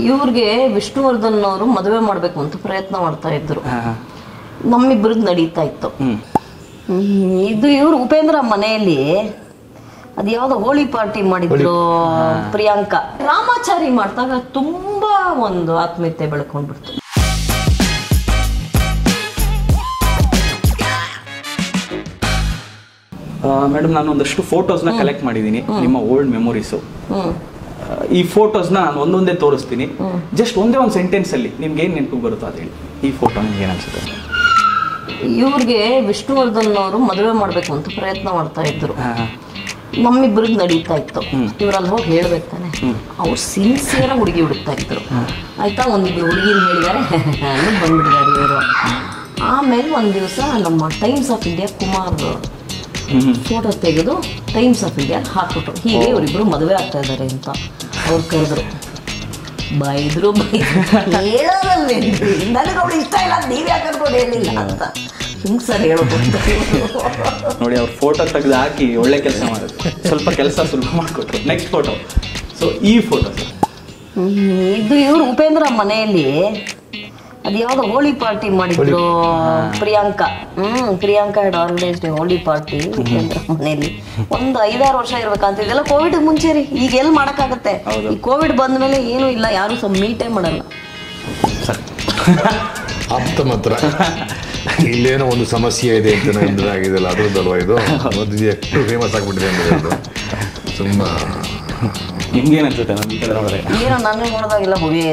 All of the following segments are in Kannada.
ಇವ್ರಿಗೆ ವಿಷ್ಣುವರ್ಧನ್ ಅವರು ಮದುವೆ ಮಾಡ್ಬೇಕು ಅಂತ ಪ್ರಯತ್ನ ಮಾಡ್ತಾ ಇದ್ರು ನಮ್ಮಿಬ್ಬರದ್ದು ನಡೀತಾ ಇತ್ತು ಹ್ಮ್ ಹ್ಮ್, ಇದು ಇವ್ರು ಉಪೇಂದ್ರ ಮನೆಯಲ್ಲಿ ಅದು ಯಾವ್ದೋ ಹೋಳಿ ಪಾರ್ಟಿ ಮಾಡಿದ್ರು ಪ್ರಿಯಾಂಕಾ ರಾಮಾಚಾರಿ ಮಾಡ್ದಾಗ ತುಂಬಾ ಒಂದು ಆತ್ಮೀಯತೆ ಬೆಳ್ಕೊಂಡ್ಬಿಡ್ತು ಮೇಡಮ್ ನಾನು ಒಂದಷ್ಟು ಫೋಟೋಸ್ನ ಕಲೆಕ್ಟ್ ಮಾಡಿದ್ದೀನಿ ನಿಮ್ಮ ಓಲ್ಡ್ ಮೆಮೊರೀಸು ಹ್ಮ್ ಈ ಫೋಟೋಸ್ನ ನಾನು ಒಂದೊಂದೇ ತೋರಿಸ್ತೀನಿ ಜಸ್ಟ್ ಒಂದೇ ಒಂದು ಸೆಂಟೆನ್ಸ್ ಅಲ್ಲಿ ನಿಮ್ಗೆ ಏನ್ ನೆನಪು ಬರುತ್ತೋ ಅದು ಹೇಳಿ ಈ ಫೋಟೋ ನಿಮ್ಗೆ ಏನ್ ಅನ್ಸುತ್ತೆ ಇವ್ರಿಗೆ ವಿಷ್ಣುವರ್ಧನ್ ಅವರು ಮದುವೆ ಮಾಡ್ಬೇಕು ಅಂತ ಪ್ರಯತ್ನ ಮಾಡ್ತಾ ಇದ್ರು ಹಾ, ಹಾ. ನಮ್ಮಿಬ್ಬರಿಗೆ ನಡೀತಾ ಇತ್ತು ಇವ್ರಲ್ಲಿ ಹೋಗಿ ಹೇಳ್ಬೇಕು ತಾನೆ ಅವ್ರು ಸಿನ್ಸಿಯರ್ ಹುಡುಗಿ ಹುಡುಕ್ತಾ ಇದ್ರು ಆಯ್ತಾ ಒಂದಿಬ್ರು ಹುಡುಗಿನ ಹೇಳಿದ್ದಾರೆ ಅಂದ್ಬಿಟ್ಟು ಬಂದ್ಬಿಟ್ಟಿದ್ದಾರೆ ಇವರು ಆಮೇಲೆ ಒಂದು ದಿವಸ ನಮ್ಮ ಟೈಮ್ಸ್ ಆಫ್ ಇಂಡಿಯಾ ಕುಮಾರ್ ಹ್ಮ್ ಫೋಟೋ ತೆಗೆದು ಟೈಮ್ಸ್ ಆಫ್ ಇಂಡಿಯಾ ಹಾಕ್ಬಿಟ್ರು ಹೀಗೆ ಇವರಿಬ್ರು ಮದುವೆ ಆಗ್ತಾ ಇದ್ದಾರೆ ಅಂತ ಅವ್ರು ಕರೆದ್ರು ಬೈದ್ರು ಬೈದ್ರು ಹೇಳೋದಲ್ವೇ ನನಗೆ ಅವಳು ಇಷ್ಟ ಇಲ್ಲ ಅಂತ ನೀವ್ ಯಾಕೆ ಅನ್ಕೊಂಡು ಹೇಳಿಲ್ಲ ಅಂತ ಹಿಂಗ್ ಸರ್ ಹೇಳೋದು ನೋಡಿ ಅವ್ರ ಫೋಟೋ ತೆಗೆದು ಹಾಕಿ ಒಳ್ಳೆ ಕೆಲಸ ಮಾಡಿದ್ರು ಸ್ವಲ್ಪ ಕೆಲಸ ಸುಲಭ ಮಾಡಿಕೊಟ್ರು ನೆಕ್ಸ್ಟ್ ಫೋಟೋ ಸೊ ಈ ಫೋಟೋ ಸರ್ ಹ್ಮ್, ಇದು ಇವ್ರು ಉಪೇಂದ್ರ ಮನೆಯಲ್ಲಿ ಅದು ಯಾವ್ದೋ ಹೋಳಿ ಪಾರ್ಟಿ ಮಾಡಿದ್ರು ಪ್ರಿಯಾಂಕಾ ಹ್ಮ್ Priyanka had organised Holi party Upendra ಮನೆಯಲ್ಲಿ ಒಂದು ಐದಾರು ವರ್ಷ ಇರ್ಬೇಕಂತ ಇದೆಲ್ಲ ಕೋವಿಡ್ ಮುಂಚೆ ರೀ ಈಗ ಎಲ್ಲಿ ಮಾಡಕ್ಕಾಗತ್ತೆ ಈ ಕೋವಿಡ್ ಬಂದ್ಮೇಲೆ ಏನೂ ಇಲ್ಲ ಯಾರು ಸಹ ಮೀಟೇ ಮಾಡಲ್ಲ ಸರ್ ಆಪ್ತ ಮಾತ್ರ ಇಲ್ಲೇನೋ ಒಂದು ಸಮಸ್ಯೆ ಇದೆ ಅಂತ ನಂದು ಆಗಿದೆಲ್ಲ ಅದ್ರದ್ದಲ್ವಾ ಇದು ಅದು ಎಷ್ಟು ಫೇಮಸ್ ಆಗ್ಬಿಟ್ಟಿದೆ ಅಂದ್ರೆ ಇದು ತುಂಬ ನಿಮ್ಗೆ ಏನ್ ಅನ್ಸುತ್ತೆ ನಮ್ಮ ಈ ಕಡೆ ನೋಡಿದ್ರೆ ಏನೋ ನಾನು ನೋಡಿದಾಗೆಲ್ಲ ಹೊಗೆ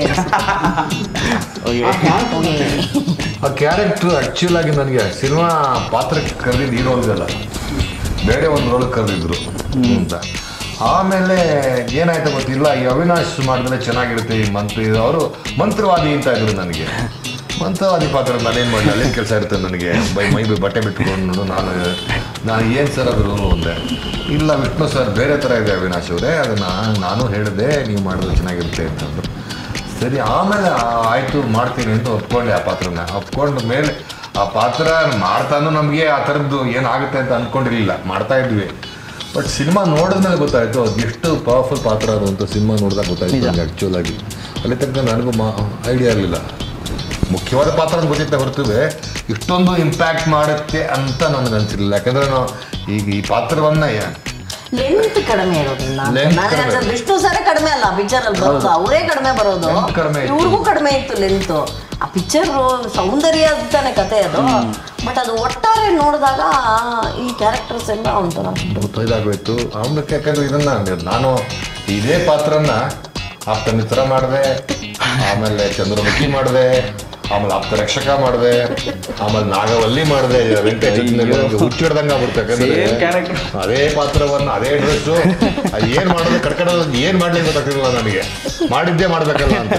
ಓಕೆ ಹೊಗೆ ಆ ಕ್ಯಾರೆಕ್ಟರ್ ಆಕ್ಚುಲ್ ಆಗಿ ನನಗೆ ಸಿನಿಮಾ ಪಾತ್ರಕ್ಕೆ ಕರೆದಿದ್ದು ಈ ರೋಲ್ಗಲ್ಲ ಬೇರೆ ಒಂದು ರೋಲ್ ಕರೆದಿದ್ರು ಅಂತ ಆಮೇಲೆ ಏನಾಯ್ತು ಗೊತ್ತಿಲ್ಲ ಈ ಅವಿನಾಶ್ ಮಾಡಿದ್ರೆ ಚೆನ್ನಾಗಿರುತ್ತೆ ಈ ಮಂತ್ರ ಅವರು ಮಂತ್ರವಾದಿ ಅಂತ ಇದ್ರು ನನಗೆ ಮಂತ್ರವಾದಿ ಪಾತ್ರ ನಾನೇನು ಮಾಡಲಿ ಅಲ್ಲೇನು ಕೆಲಸ ಇರುತ್ತೆ ನನಗೆ ಬೈ ಮೈ ಬೈ ಬಟ್ಟೆ ಬಿಟ್ಕೊಂಡು ನಾನು ನಾನು ಏನು ಸರ್ ಅದು ರೋಲ್ ಒಂದೆ ಇಲ್ಲ ವಿಷ್ಣು ಸರ್ ಬೇರೆ ಥರ ಇದೆ ಅವಿನಾಶ್ ಅವರೇ ಅದನ್ನು ನಾನು ಹೇಳಿದೆ ನೀವು ಮಾಡಿದ್ರೆ ಚೆನ್ನಾಗಿರುತ್ತೆ ಅಂತಂದ್ರು ಸರಿ ಆಮೇಲೆ ಆ- ಆಯ್ತು ಮಾಡ್ತೀನಿ ಅಂತ ಒಪ್ಕೊಂಡೆ ಆ ಪಾತ್ರನ ಒಪ್ಕೊಂಡ ಮೇಲೆ ಆ ಪಾತ್ರ ಮಾಡ್ತಾನು ನಮಗೆ ಆ ಥರದ್ದು ಏನಾಗುತ್ತೆ ಅಂತ ಅಂದ್ಕೊಂಡಿರ್ಲಿಲ್ಲ ಮಾಡ್ತಾ ಇದ್ವಿ ಬಟ್ ಸಿನಿಮಾ ನೋಡಿದ್ಮೇಲೆ ಗೊತ್ತಾಯ್ತು ಅದು ಎಷ್ಟು ಪವರ್ಫುಲ್ ಪಾತ್ರ ಅದು ಅಂತ ಸಿನಿಮಾ ನೋಡಿದಾಗ ಗೊತ್ತಾಯ್ತು ನನಗೆ ಆ್ಯಕ್ಚುಲ್ ಆಗಿ ಅಲ್ಲಿ ತನಕ ನನಗೂ ಮಾ ಐಡಿಯಾ ಇರಲಿಲ್ಲ ಮುಖ್ಯವಾದ ಪಾತ್ರ ಅಂತ ಗೊತ್ತಿತ್ತ ಹೊರತುವೆ ಇಷ್ಟೊಂದು ಇಂಪ್ಯಾಕ್ಟ್ ಮಾಡುತ್ತೆ ಅಂತ ನನಗೆ ಅನ್ಸಿರ್ಲಿಲ್ಲ ಯಾಕಂದ್ರೆ ನಾವು ಈಗ ಈ ಪಾತ್ರವನ್ನ ಯಾ- ಲೆಂತ್ ಕಡಿಮೆ ಇರೋದ್ರಿಂದ Length ನನಗೆ ಕಡಿಮೆ. ಅನ್ಸುತ್ತೆ ವಿಷ್ಣು ಸರೇ ಕಡಿಮೆ ಅಲ್ಲ ಪಿಕ್ಚರ್ ಅಲ್ಲಿ ಬರೋದು ಅವರೇ ಕಡಿಮೆ ಬರೋದು Length ಕಡಿಮೆ ಇತ್ತು. ಇವ್ರಿಗೂ ಕಡಿಮೆ ಇತ್ತು ಲೆಂತ್ ಆ ಪಿಕ್ಚರ್ ಸೌಂದರ್ಯ ತಾನೆ ಕತೆ ಅದು ಬಟ್ ಅದು ಒಟ್ಟಾರೆ ನೋಡಿದಾಗ ಈ ಕ್ಯಾರೆಕ್ಟರ್ಸ್ ಎಲ್ಲ ಒಂಥರ ಇದಾಗೋಯ್ತು ಆಮೇಲೆ ಯಾಕಂದ್ರೆ ಇದನ್ನ ನಾನು ಇದೇ ಪಾತ್ರನ ಆಪ್ತ ಮಿತ್ರ ಮಾಡಿದೆ ಆಮೇಲೆ ಚಂದ್ರಮುಖಿ ಮಾಡಿದೆ ಆಮೇಲೆ ಆಪ್ತ ರಕ್ಷಕ ಮಾಡಿದೆ ಆಮೇಲೆ ನಾಗವಲ್ಲಿ ಮಾಡಿದೆ ವೆಂಕಟೇಶ್ ಹುಚ್ಚಿಡ್ದಂಗ ಆಗ್ಬಿಡ್ತು ಯಾಕಂದ್ರೆ Same character. ಅದೇ ಪಾತ್ರವನ್ನ ಅದೇ ಡ್ರೆಸ್ಸು ಏನ್ ಮಾಡೋದು ಕಡ್ಕಡೋದು ಏನ್ ಮಾಡ್ಲಿ ಗೊತ್ತಾಗ್ತಿರ್ಲಿಲ್ಲ ನನಗೆ ಮಾಡಿದ್ದೇ ಮಾಡ್ಬೇಕಲ್ಲ ಅಂತ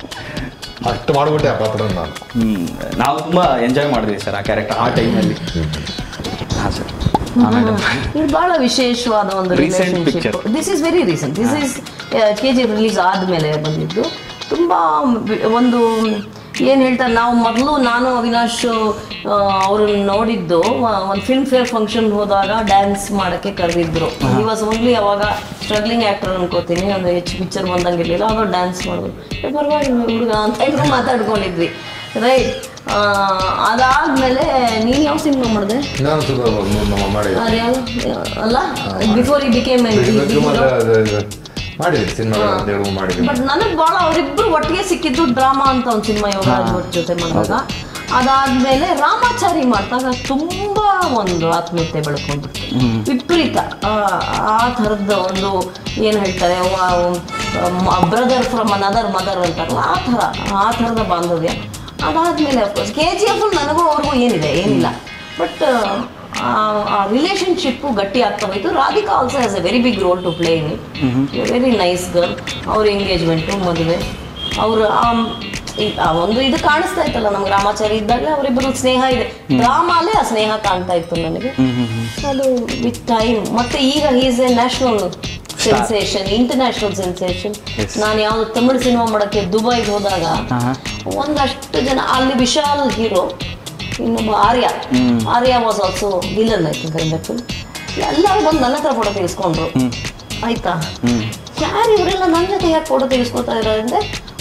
ಅಷ್ಟು ಮಾಡ್ಬಿಟ್ಟೆ ಆ ಪಾತ್ರನ ನಾನು ಹ್ಮ್ ನಾವು ತುಂಬಾ ಎಂಜಾಯ್ ಮಾಡಿದ್ವಿ ಸರ್ ಆ ಕ್ಯಾರೆಕ್ಟರ್ ಆ ಟೈಮಲ್ಲಿ ಹಾಂ ಸರ್ ಆಮೇಲೆ ಇದು ಬಹಳ ವಿಶೇಷವಾದ ಒಂದು Recent relationship picture. This is very recent this is K G release ಆದಮೇಲೆ ಬಂದಿದ್ದು ತುಂಬ ಒಂದು ಏನು ಹೇಳ್ತಾರೆ ನಾವು ಮೊದಲು ನಾನು ಅವಿನಾಶ್ ಅವ್ರನ್ನ ನೋಡಿದ್ದು ಒಂದು ಫಿಲ್ಮ್ ಫೇರ್ ಫಂಕ್ಷನ್ ಹೋದಾಗ ಡ್ಯಾನ್ಸ್ ಮಾಡೋಕ್ಕೆ ಕರೆದಿದ್ರು ಈ ವಾಸ್ ಓನ್ಲಿ ಅವಾಗ ಸ್ಟ್ರಗ್ಲಿಂಗ್ ಆ್ಯಕ್ಟರ್ ಅನ್ಕೋತೀನಿ ಒಂದು ಹೆಚ್ಚು ಪಿಕ್ಚರ್ ಬಂದಂಗಿರಲಿಲ್ಲ ಅವಾಗ ಡ್ಯಾನ್ಸ್ ಮಾಡೋದು ಏ, ಪರವಾಗಿಲ್ಲ ಹುಡುಗ ಅಂತ ಇದ್ರು ಮಾತಾಡ್ಕೊಂಡಿದ್ವಿ ರೈಟ್ ಅದಾದ್ಮೇಲೆ ನೀನು ಯಾವ ಸಿನಿಮಾ ಮಾಡಿದೆ ನಾನು ಸ್ವಲ್ಪ ನಮ್ಮ ಮಾಡಿದೆ ಅದು ಯಾವ್ದು? ಅಲ್ಲ ಬಿಫೋರ್ ಈ ಬಿಕೇಮ್ ಮಾಡಿದೆ ಸಿನಿಮಾ ಒಂದೆರಡು ಮಾಡಿದ್ದೀನಿ ಬಟ್ ನನಗೆ ಭಾಳ ಅವರಿಬ್ರು ಒಟ್ಟಿಗೆ ಸಿಕ್ಕಿದ್ದು ಡ್ರಾಮಾ ಅಂತ ಒಂದು ಸಿನಿಮಾ ಯೋಗರಾಜ್ ಭಟ್ ಜೊತೆ ಮಾಡಿದಾಗ ಅದಾದ್ಮೇಲೆ ರಾಮಾಚಾರಿ ಮಾಡಿದಾಗ ತುಂಬಾ ಒಂದು ಆತ್ಮೀಯತೆ ಬೆಳ್ಕೊಂಡ್ಬಿಡ್ತು ವಿಪರೀತ ಆ, ಆ ಥರದ ಒಂದು ಏನು ಹೇಳ್ತಾರೆ ಬ್ರದರ್ ಫ್ರಮ್ ಅನದರ್ ಮದರ್ ಅಂತಾರಲ್ಲ ಆ ಥರ ಆ ಥರದ ಬಾಂಧವ್ಯ ಅದಾದ್ಮೇಲೆ ಕೆ ಜಿ ಎಫ್ ನನಗೂ ಅವ್ರಿಗೂ ಏನಿದೆ ಏನಿಲ್ಲ ಬಟ್ ಆ ರಿಲೇಶನ್ಶಿಪ್ಪು ಗಟ್ಟಿ ಆಗ್ತಾ ಹೋಯ್ತು Radhika also has a very big role to play in it very nice girl ಅವ್ರ ಎಂಗೇಜ್ಮೆಂಟು ಮದುವೆ ಅವ್ರ ಆ ಒಂದು ಇದು ಕಾಣಿಸ್ತಾ ಇತ್ತಲ್ಲ ನಮ್ಗೆ ರಾಮಾಚಾರಿ ಇದ್ದಾಗಲೇ ಅವರಿಬ್ಬರು ಸ್ನೇಹ ಇದೆ ಡ್ರಾಮಾಲೇ ಆ ಸ್ನೇಹ ಕಾಣ್ತಾ ಇತ್ತು ನನಗೆ ಅದು ವಿತ್ ಟೈಮ್ ಮತ್ತೆ ಈಗ is a national sensation international sensation ನಾನು ಯಾವ್ದು ತಮಿಳು ಸಿನಿಮಾ ಮಾಡೋಕ್ಕೆ ದುಬೈಗೆ ಹೋದಾಗ ಒಂದಷ್ಟು ಜನ ಅಲ್ಲಿ ವಿಶಾಲ್ ಹೀರೋ ಇನ್ನೊಬ್ಬ Arya Arya was also villain I think in film ಎಲ್ಲರೂ ಬಂದು ನನ್ನ ಹತ್ರ ಫೋಟೋ ತೆಗೆಸ್ಕೊಂಡ್ರು ಆಯ್ತಾ ಯಾರು ಇವರೆಲ್ಲ ನನ್ನ ಜೊತೆ ಯಾಕೆ ಫೋಟೋ ತೆಗೆಸ್ಕೊತಾ ಇರೋದಂದ್ರೆ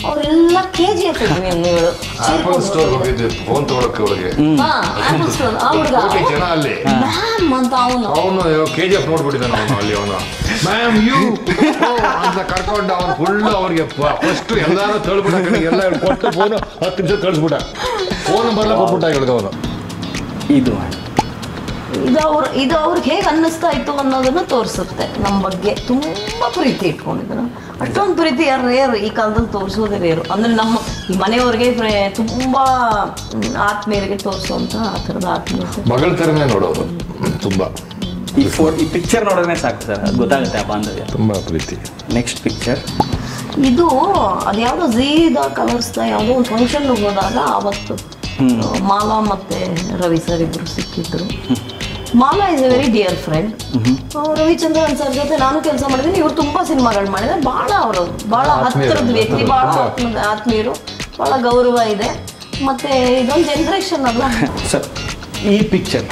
ಅವರೆಲ್ಲ ಕೆ ಜಿ ಎಫ್ ನೀವು ಆಪಲ್ ಸ್ಟೋರ್ ಹೋಗಿದ್ದೆ ಫೋನ್ ತಗೊಳಕ್ಕೆ ಒಳಗೆ ಹಾ ಆಪಲ್ ಸ್ಟೋರ್ ಆ ಹುಡುಗ ಕೋಟಿ ಜನ ಅಲ್ಲಿ ಮ್ಯಾಮ್ ಅಂತ ಅವನು ಅವನು ಕೆ ಜಿ ಎಫ್ ನೋಡ್ಬಿಟ್ಟಿದ್ದಾನೆ ಅವನು ಅಲ್ಲಿ ಅವನು ಮ್ಯಾಮ್ ಯು ಅಂತ ಕರ್ಕೊಂಡು ಅವನು ಫುಲ್ ಅವ್ರಿಗೆ ಫಸ್ಟ್ ಎಲ್ಲಾರು ತಳ್ಬಿಟ್ಟ ಕಡೆ ಎಲ್ಲ ಇವ್ನು ಕೊಟ್ಟು ಫೋನ್ ಹತ್ತು ನಿಮಿಷ ಕಳಿಸ್ಬಿಟ್ಟ ಫೋನ್ ನಂಬರ್ಲ ಕೊಟ್ಬಿಟ್ಟ ಹೇಳಿದ ಅವನು ಇದು ಇದು ಅವ್ರ ಇದು ಅವ್ರಿಗೆ ಹೇಗೆ ಅನ್ನಿಸ್ತಾ ಇತ್ತು ಅನ್ನೋದನ್ನ ತೋರಿಸುತ್ತೆ ನಮ್ಮ ಬಗ್ಗೆ ತುಂಬಾ ಪ್ರೀತಿ ಇಟ್ಕೊಂಡಿದ್ರು ಅಷ್ಟೊಂದು ಪ್ರೀತಿ ಯಾರು ರೇರು ಈ ಕಾಲದಲ್ಲಿ ತೋರಿಸೋದೇ ರೇರು ಅಂದ್ರೆ ನಮ್ಮ ಈ ಮನೆಯವ್ರಿಗೆ ಪ್ರೇ- ತುಂಬಾ ಮ್, ಆತ್ಮೀಯರಿಗೆ ತೋರಿಸುವಂತ ಆ ಥರದ ಆತ್ಮೀಯತೆ ಮಗಳ ಥರನೇ ನೋಡೋರು ತುಂಬಾ ಈ ಫೋಟೋ ಈ ಪಿಕ್ಚರ್ ನೋಡಿದ್ರೆ ಸಾಕು ಸರ್ ಅದು ಗೊತ್ತಾಗುತ್ತೆ ಆ ಬಾಂಧವ್ಯ ತುಂಬಾ ಪ್ರೀತಿ ನೆಕ್ಸ್ಟ್ ಪಿಕ್ಚರ್ ಇದು ಅದ್ಯಾವುದೋ ಝೀದ ಕಲರ್ಸ್ದ ಯಾವುದೋ ಒಂದು ಫಂಕ್ಷನ್ ಹೋದಾಗ ಅವತ್ತು ಮಾಲಾ ಮತ್ತೆ ರವಿ ಸರ್ ಇಬ್ರು ಸಿಕ್ಕಿದ್ರು Mala is a very dear friend Ravichandran sir ಜೊತೆ ನಾನು ಕೆಲಸ ಮಾಡಿದ್ದೀನಿ ಇವ್ರು ತುಂಬಾ ಸಿನಿಮಾಗಳು ಮಾಡಿದ್ದಾರೆ ಬಹಳ ಅವರು ಬಹಳ ಆತ್ಮೀಯರು. ಹತ್ತಿರದ ವ್ಯಕ್ತಿ ಬಹಳ ತುಂಬಾ. ಆತ್ಮ- ಆತ್ಮೀಯರು ಬಹಳ ಗೌರವ ಇದೆ ಮತ್ತೆ ಇದೊಂದು ಜನರೇಷನ್ ಅಲ್ಲ ಸರ್ ಈ ಪಿಕ್ಚರ್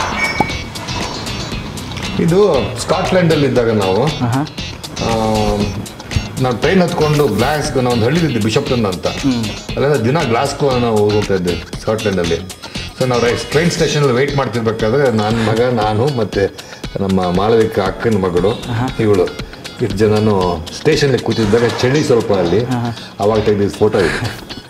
ಇದು ಸ್ಕಾಟ್ಲೆಂಡ್ ಅಲ್ಲಿ ಇದ್ದಾಗ ನಾವು ಆ, ನಾವು ಟ್ರೈನ್ ಹತ್ಕೊಂಡು ಗ್ಲಾಸ್ಗೋ ನಾವು ಒಂದು ಹಳ್ಳಿ ಇದ್ದೆ ಬಿಷಪ್ಟನ್ ಅಂತ ಅಲ್ಲೆಲ್ಲ ದಿನ ಗ್ಲಾಸ್ಗೋ ನಾವು ಹೋಗ್ತಾ ಇದ್ದೆ ಸ್ಕಾಟ್ಲೆಂಡಲ್ಲಿ ಸೊ ನಾವು ರೈ ಟ್ರೈನ್ ಸ್ಟೇಷನಲ್ಲಿ ವೆಯ್ಟ್ ಮಾಡ್ತಿರ್ಬೇಕಾದ್ರೆ ನನ್ನ ಮಗ ನಾನು ಮತ್ತೆ ನಮ್ಮ ಮಾಳವಿಕ ಅಕ್ಕನ ಮಗಳು ಇವಳು ಇಷ್ಟು ಜನನು ಸ್ಟೇಷನ್ಲಿ ಕೂತಿದ್ದಾಗ ಚಳಿ ಸ್ವಲ್ಪ ಅಲ್ಲಿ ಅವಾಗ ತೆಗೆದಿದ್ದು ಫೋಟೋ ಇದೆ